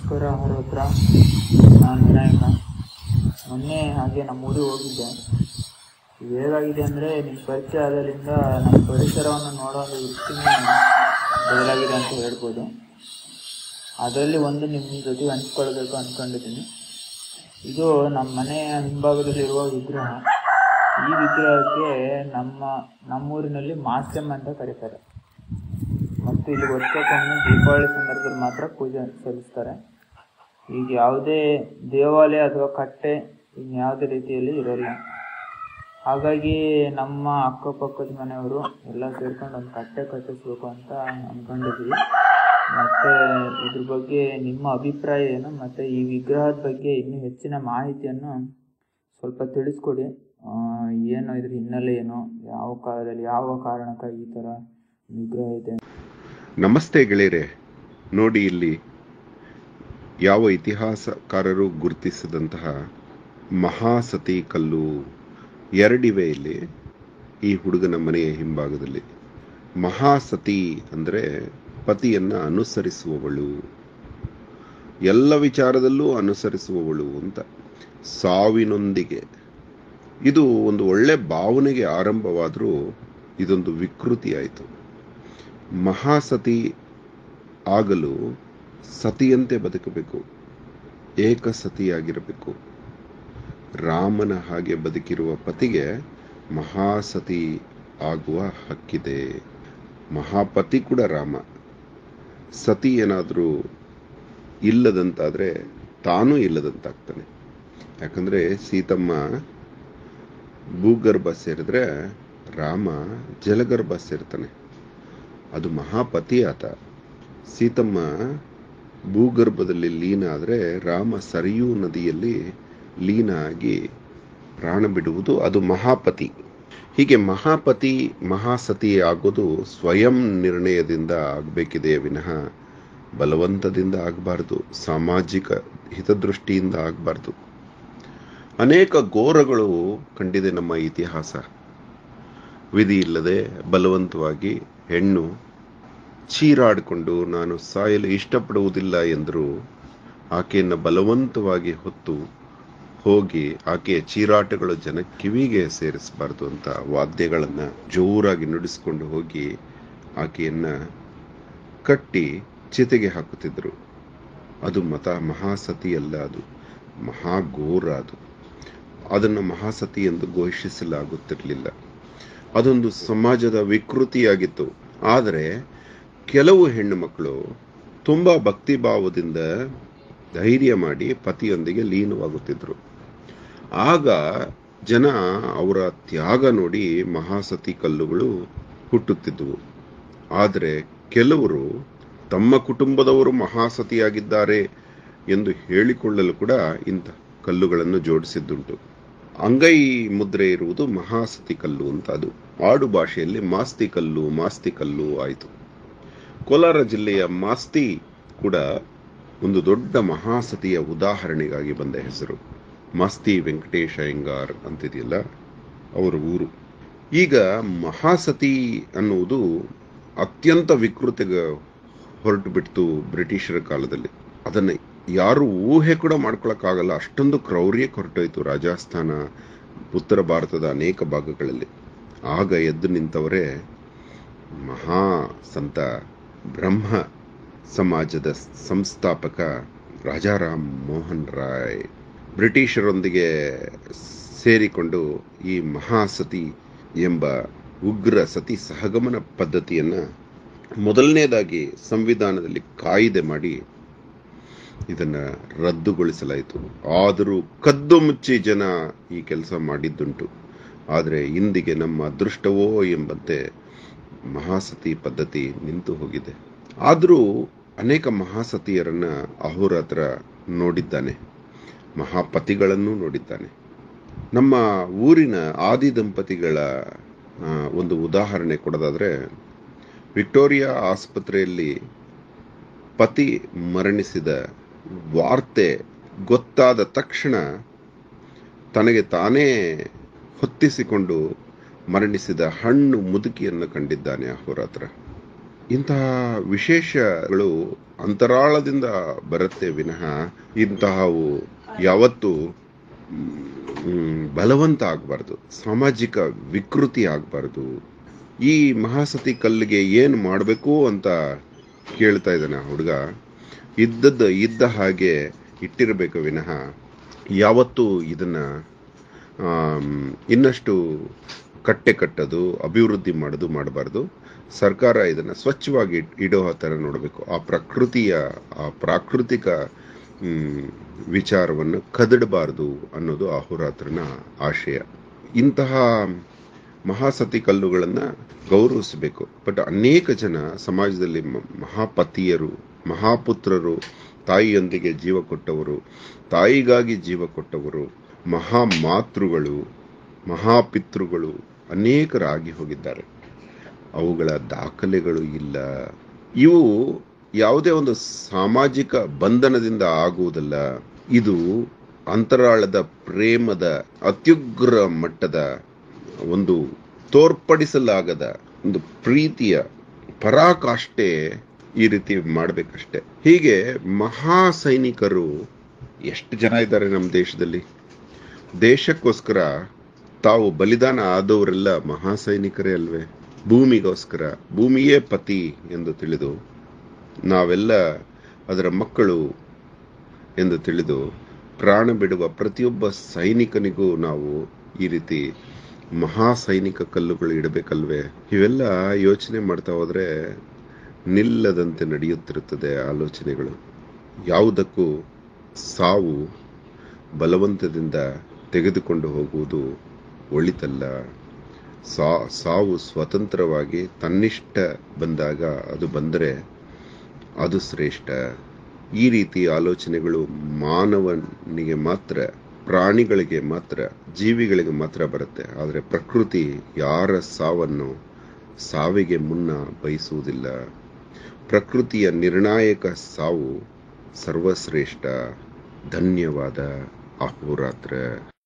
ನಮಸ್ಕಾರ ಅವ್ರ ಹತ್ರ ನಾನು ವಿನಾಯಕ ಮೊನ್ನೆ ಹಾಗೆ ನಮ್ಮ ಊರಿಗೆ ಹೋಗಿದ್ದೆ ಇದು ಹೇಗಾಗಿದೆ ಅಂದರೆ ನಿಮ್ಮ ಪರಿಚಯ ಆದರಿಂದ ನಮ್ಮ ಪರಿಸರವನ್ನು ನೋಡೋ ಒಂದು ವೃತ್ತಿನೇ ಬದಲಾಗಿದೆ ಅಂತ ಹೇಳ್ಬೋದು ಅದರಲ್ಲಿ ಒಂದು ನಿಮ್ಮ ಜೊತೆ ಹಂಚ್ಕೊಳ್ಬೇಕು ಅಂದ್ಕೊಂಡಿದ್ದೀನಿ ಇದು ನಮ್ಮ ಮನೆಯ ಹಿಂಭಾಗದಲ್ಲಿರುವ ವಿಗ್ರಹ ಈ ವಿಗ್ರಹಕ್ಕೆ ನಮ್ಮ ನಮ್ಮೂರಿನಲ್ಲಿ ಮಾಸ್ಯಮ್ ಅಂತ ಕರೀತಾರೆ ಮತ್ತು ಇಲ್ಲಿ ವರ್ಷಕ್ಕೊಮ್ಮೆ ದೀಪಾವಳಿ ಸಂದರ್ಭದಲ್ಲಿ ಮಾತ್ರ ಪೂಜೆ ಸಲ್ಲಿಸ್ತಾರೆ ಈಗ ಯಾವುದೇ ದೇವಾಲಯ ಅಥವಾ ಕಟ್ಟೆ ಇನ್ಯಾವುದೇ ರೀತಿಯಲ್ಲಿ ಇರೋಲ್ಲ ಹಾಗಾಗಿ ನಮ್ಮ ಅಕ್ಕಪಕ್ಕದ ಮನೆಯವರು ಎಲ್ಲ ಸೇರ್ಕೊಂಡು ಒಂದು ಕಟ್ಟೆ ಕಟ್ಟಿಸ್ಬೇಕು ಅಂತ ಅಂದ್ಕೊಂಡಿದ್ವಿ ಮತ್ತು ಇದ್ರ ಬಗ್ಗೆ ನಿಮ್ಮ ಅಭಿಪ್ರಾಯ ಏನು ಮತ್ತು ಈ ವಿಗ್ರಹದ ಬಗ್ಗೆ ಇನ್ನೂ ಹೆಚ್ಚಿನ ಮಾಹಿತಿಯನ್ನು ಸ್ವಲ್ಪ ತಿಳಿಸ್ಕೊಡಿ ಆ, ಏನು ಇದ್ರ ಹಿನ್ನೆಲೆ ಏನು ಯಾವ ಕಾಲದಲ್ಲಿ ಯಾವ ಕಾರಣಕ್ಕಾಗಿ ಈ ಥರ ವಿಗ್ರಹ ಇದೆ ನಮಸ್ತೆ ಗೆಳೆಯರೆ ನೋಡಿ ಇಲ್ಲಿ ಯಾವ ಇತಿಹಾಸಕಾರರು ಗುರುತಿಸಿದಂತಹ ಮಹಾಸತಿ ಕಲ್ಲು ಎರಡಿವೆ ಇಲ್ಲಿ ಈ ಹುಡುಗನ ಮನೆಯ ಹಿಂಭಾಗದಲ್ಲಿ ಮಹಾಸತಿ ಅಂದರೆ ಪತಿಯನ್ನ ಅನುಸರಿಸುವವಳು ಎಲ್ಲ ವಿಚಾರದಲ್ಲೂ ಅನುಸರಿಸುವವಳು ಅಂತ ಸಾವಿನೊಂದಿಗೆ ಇದು ಒಂದು ಒಳ್ಳೆ ಭಾವನೆಗೆ ಆರಂಭವಾದರೂ ಇದೊಂದು ವಿಕೃತಿ ಆಯಿತು ಮಹಾಸತಿ ಆಗಲು ಸತಿಯಂತೆ ಬದುಕಬೇಕು ಏಕಸತಿಯಾಗಿರಬೇಕು ರಾಮನ ಹಾಗೆ ಬದುಕಿರುವ ಪತಿಗೆ ಮಹಾಸತಿ ಆಗುವ ಹಕ್ಕಿದೆ ಮಹಾಪತಿ ಕೂಡ ರಾಮ ಸತಿ ಏನಾದರೂ ಇಲ್ಲದಂತಾದ್ರೆ ತಾನೂ ಇಲ್ಲದಂತಾಗ್ತಾನೆ ಯಾಕಂದ್ರೆ ಸೀತಮ್ಮ ಭೂಗರ್ಭ ಸೇರಿದ್ರೆ ರಾಮ ಜಲಗರ್ಭ ಸೇರ್ತಾನೆ ಅದು ಮಹಾಪತಿ ಆತ ಸೀತಮ್ಮ ಭೂಗರ್ಭದಲ್ಲಿ ಲೀನ ಆದರೆ ರಾಮ ಸರಿಯೂ ನದಿಯಲ್ಲಿ ಲೀನ ಆಗಿ ಪ್ರಾಣ ಬಿಡುವುದು ಅದು ಮಹಾಪತಿ ಹೀಗೆ ಮಹಾಪತಿ ಮಹಾಸತಿ ಆಗೋದು ಸ್ವಯಂ ನಿರ್ಣಯದಿಂದ ಆಗಬೇಕಿದೆ ವಿನಃ ಬಲವಂತದಿಂದ ಆಗಬಾರ್ದು ಸಾಮಾಜಿಕ ಹಿತದೃಷ್ಟಿಯಿಂದ ಆಗಬಾರ್ದು ಅನೇಕ ಘೋರಗಳು ಕಂಡಿದೆ ನಮ್ಮ ಇತಿಹಾಸ ವಿಧಿ ಇಲ್ಲದೆ ಬಲವಂತವಾಗಿ ಹೆಣ್ಣು ಚೀರಾಡಿಕೊಂಡು ನಾನು ಸಾಯಲು ಇಷ್ಟಪಡುವುದಿಲ್ಲ ಎಂದರು ಆಕೆಯನ್ನು ಬಲವಂತವಾಗಿ ಹೊತ್ತು ಹೋಗಿ ಆಕೆಯ ಚೀರಾಟಗಳು ಜನ ಕಿವಿಗೆ ಸೇರಿಸಬಾರ್ದು ಅಂತ ವಾದ್ಯಗಳನ್ನ ಜೋರಾಗಿ ನುಡಿಸ್ಕೊಂಡು ಹೋಗಿ ಆಕೆಯನ್ನ ಕಟ್ಟಿ ಚಿತೆಗೆ ಹಾಕುತ್ತಿದ್ದರು ಅದು ಮತ ಮಹಾಸತಿ ಅಲ್ಲ ಅದು ಮಹಾಘೋರ ಅದು ಅದನ್ನು ಮಹಾಸತಿ ಎಂದು ಘೋಷಿಸಲಾಗುತ್ತಿರಲಿಲ್ಲ ಅದೊಂದು ಸಮಾಜದ ವಿಕೃತಿಯಾಗಿತ್ತು ಆದರೆ ಕೆಲವು ಹೆಣ್ಣು ಮಕ್ಕಳು ತುಂಬಾ ಭಕ್ತಿಭಾವದಿಂದ ಧೈರ್ಯ ಮಾಡಿ ಪತಿಯೊಂದಿಗೆ ಲೀನವಾಗುತ್ತಿದ್ರು ಆಗ ಜನ ಅವರ ತ್ಯಾಗ ನೋಡಿ ಮಹಾಸತಿ ಕಲ್ಲುಗಳು ಹುಟ್ಟುತ್ತಿದ್ದುವು ಆದರೆ ಕೆಲವರು ತಮ್ಮ ಕುಟುಂಬದವರು ಮಹಾಸತಿಯಾಗಿದ್ದಾರೆ ಎಂದು ಹೇಳಿಕೊಳ್ಳಲು ಕೂಡ ಇಂಥ ಕಲ್ಲುಗಳನ್ನು ಜೋಡಿಸಿದ್ದುಂಟು ಅಂಗೈ ಮುದ್ರೆ ಇರುವುದು ಮಹಾಸತಿ ಕಲ್ಲು ಅಂತ ಅದು ಆಡು ಭಾಷೆಯಲ್ಲಿ ಮಾಸ್ತಿ ಕಲ್ಲು ಮಾಸ್ತಿ ಕಲ್ಲು ಆಯಿತು ಕೋಲಾರ ಜಿಲ್ಲೆಯ ಮಾಸ್ತಿ ಕೂಡ ಒಂದು ದೊಡ್ಡ ಮಹಾಸತಿಯ ಉದಾಹರಣೆಗಾಗಿ ಬಂದ ಹೆಸರು ಮಾಸ್ತಿ ವೆಂಕಟೇಶ ಅಯ್ಯಂಗಾರ್ ಅಂತಿದೆಯಲ್ಲ ಅವರ ಊರು ಈಗ ಮಹಾಸತಿ ಅನ್ನುವುದು ಅತ್ಯಂತ ವಿಕೃತಿಗೆ ಹೊರಟು ಬಿಡ್ತು ಬ್ರಿಟಿಷರ ಕಾಲದಲ್ಲಿ ಅದನ್ನ ಯಾರು ಊಹೆ ಕೂಡ ಮಾಡ್ಕೊಳಕ್ಕಾಗಲ್ಲ ಅಷ್ಟೊಂದು ಕ್ರೌರ್ಯಕ್ಕೆ ಹೊರಟೋಯ್ತು ರಾಜಸ್ಥಾನ ಉತ್ತರ ಭಾರತದ ಅನೇಕ ಭಾಗಗಳಲ್ಲಿ ಆಗ ಎದ್ದು ನಿಂತವರೇ ಮಹಾ ಸಂತ ಬ್ರಹ್ಮ ಸಮಾಜದ ಸಂಸ್ಥಾಪಕ ರಾಜಾರಾಮ್ ಮೋಹನ್ ರಾಯ್ ಬ್ರಿಟಿಷರೊಂದಿಗೆ ಸೇರಿಕೊಂಡು ಈ ಮಹಾಸತಿ ಎಂಬ ಉಗ್ರ ಸತಿ ಸಹಗಮನ ಪದ್ಧತಿಯನ್ನ ಮೊದಲನೇದಾಗಿ ಸಂವಿಧಾನದಲ್ಲಿ ಕಾಯ್ದೆ ಮಾಡಿ ಇದನ್ನ ರದ್ದುಗೊಳಿಸಲಾಯಿತು ಆದರೂ ಕದ್ದು ಮುಚ್ಚಿ ಜನ ಈ ಕೆಲಸ ಮಾಡಿದ್ದುಂಟು ಆದರೆ ಇಂದಿಗೆ ನಮ್ಮ ಅದೃಷ್ಟವೋ ಎಂಬಂತೆ ಮಹಾಸತಿ ಪದ್ಧತಿ ನಿಂತು ಹೋಗಿದೆ ಆದರೂ ಅನೇಕ ಮಹಾಸತಿಯರನ್ನ ಅಹೋರಾತ್ರ ನೋಡಿದ್ದಾನೆ ಮಹಾಪತಿಗಳನ್ನು ನೋಡಿದ್ದಾನೆ ನಮ್ಮ ಊರಿನ ಆದಿ ದಂಪತಿಗಳ ಆ, ಒಂದು ಉದಾಹರಣೆ ಕೊಡೋದಾದ್ರೆ ವಿಕ್ಟೋರಿಯಾ ಆಸ್ಪತ್ರೆಯಲ್ಲಿ ಪತಿ ಮರಣಿಸಿದ ವಾರ್ತೆ ಗೊತ್ತಾದ ತಕ್ಷಣ ತನಗೆ ತಾನೇ ಹೊತ್ತಿಸಿಕೊಂಡು ಮರಣಿಸಿದ ಹಣ್ಣು ಮುದುಕಿಯನ್ನು ಕಂಡಿದ್ದಾನೆ ಅಹೋರಾತ್ರ ಇಂತಹ ವಿಶೇಷಗಳು ಅಂತರಾಳದಿಂದ ಬರುತ್ತೆ ವಿನಃ ಇಂತಹವು ಯಾವತ್ತೂ ಮ್, ಬಲವಂತ ಆಗಬಾರ್ದು ಸಾಮಾಜಿಕ ವಿಕೃತಿ ಆಗಬಾರ್ದು ಈ ಮಹಾಸತಿ ಕಲ್ಲಿಗೆ ಏನು ಮಾಡಬೇಕು ಅಂತ ಕೇಳ್ತಾ ಇದ್ದಾನೆ ಆ ಹುಡುಗ ಇದ್ದದ್ದು ಇದ್ದ ಹಾಗೆ ಇಟ್ಟಿರಬೇಕು ವಿನಃ ಯಾವತ್ತೂ ಇದನ್ನ ಆಮ್, ಇನ್ನಷ್ಟು ಕಟ್ಟೆ ಕಟ್ಟೋದು ಅಭಿವೃದ್ಧಿ ಮಾಡೋದು ಮಾಡಬಾರ್ದು ಸರ್ಕಾರ ಇದನ್ನ ಸ್ವಚ್ಛವಾಗಿ ಇಟ್- ಇಡೋ ಥರ ನೋಡಬೇಕು ಆ ಪ್ರಕೃತಿಯ ಆ ಪ್ರಾಕೃತಿಕ ಮ್, ವಿಚಾರವನ್ನು ಕದಡಬಾರದು ಅನ್ನೋದು ಅಹೋರಾತ್ರನ ಆಶಯ ಇಂತಹ ಮಹಾಸತಿ ಕಲ್ಲುಗಳನ್ನ ಗೌರವಿಸಬೇಕು ಬಟ್ ಅನೇಕ ಜನ ಸಮಾಜದಲ್ಲಿ ಮ- ಮಹಾಪತಿಯರು ಮಹಾಪುತ್ರರು ತಾಯಿಯೊಂದಿಗೆ ಜೀವ ಕೊಟ್ಟವರು ತಾಯಿಗಾಗಿ ಜೀವ ಕೊಟ್ಟವರು ಮಹಾ ಮಾತೃಗಳು ಮಹಾಪಿತೃಗಳು ಅನೇಕರಾಗಿ ಹೋಗಿದ್ದಾರೆ ಅವುಗಳ ದಾಖಲೆಗಳು ಇಲ್ಲ ಇವು ಯಾವುದೇ ಒಂದು ಸಾಮಾಜಿಕ ಬಂಧನದಿಂದ ಆಗುವುದಲ್ಲ ಇದು ಅಂತರಾಳದ ಪ್ರೇಮದ ಅತ್ಯುಗ್ರ ಮಟ್ಟದ ಒಂದು ತೋರ್ಪಡಿಸಲಾಗದ ಒಂದು ಪ್ರೀತಿಯ ಪರಾಕಾಷ್ಠೆ ಈ ರೀತಿ ಮಾಡಬೇಕಷ್ಟೆ ಹೀಗೆ ಮಹಾ ಸೈನಿಕರು ಎಷ್ಟು ಜನ ಇದ್ದಾರೆ ನಮ್ಮ ದೇಶದಲ್ಲಿ ದೇಶಕ್ಕೋಸ್ಕರ ತಾವು ಬಲಿದಾನ ಆದವರೆಲ್ಲ ಮಹಾ ಸೈನಿಕರೇ ಅಲ್ವೇ ಭೂಮಿಗೋಸ್ಕರ ಭೂಮಿಯೇ ಪತಿ ಎಂದು ತಿಳಿದು ನಾವೆಲ್ಲ ಅದರ ಮಕ್ಕಳು ಎಂದು ತಿಳಿದು ಪ್ರಾಣ ಬಿಡುವ ಪ್ರತಿಯೊಬ್ಬ ಸೈನಿಕನಿಗೂ ನಾವು ಈ ರೀತಿ ಮಹಾ ಸೈನಿಕ ಕಲ್ಲುಗಳು ಇಡಬೇಕಲ್ವೇ ಇವೆಲ್ಲ ಯೋಚನೆ ಮಾಡ್ತಾ ಹೋದ್ರೆ ನಿಲ್ಲದಂತೆ ನಡೆಯುತ್ತಿರುತ್ತದೆ ಆಲೋಚನೆಗಳು ಯಾವುದಕ್ಕೂ ಸಾವು ಬಲವಂತದಿಂದ ತೆಗೆದುಕೊಂಡು ಹೋಗುವುದು ಒಳಿತಲ್ಲ ಸಾ ಸಾವು ಸ್ವತಂತ್ರವಾಗಿ ತನ್ನಿಷ್ಟ ಬಂದಾಗ ಅದು ಬಂದರೆ ಅದು ಶ್ರೇಷ್ಠ ಈ ರೀತಿ ಆಲೋಚನೆಗಳು ಮಾನವನಿಗೆ ಮಾತ್ರ ಪ್ರಾಣಿಗಳಿಗೆ ಮಾತ್ರ ಜೀವಿಗಳಿಗೆ ಮಾತ್ರ ಬರುತ್ತೆ ಆದರೆ ಪ್ರಕೃತಿ ಯಾರ ಸಾವನ್ನು ಸಾವಿಗೆ ಮುನ್ನ ಬಯಸುವುದಿಲ್ಲ ಪ್ರಕೃತಿಯ ನಿರ್ಣಾಯಕ ಸಾವು ಸರ್ವಶ್ರೇಷ್ಠ ಧನ್ಯವಾದ ಅಹೋರಾತ್ರ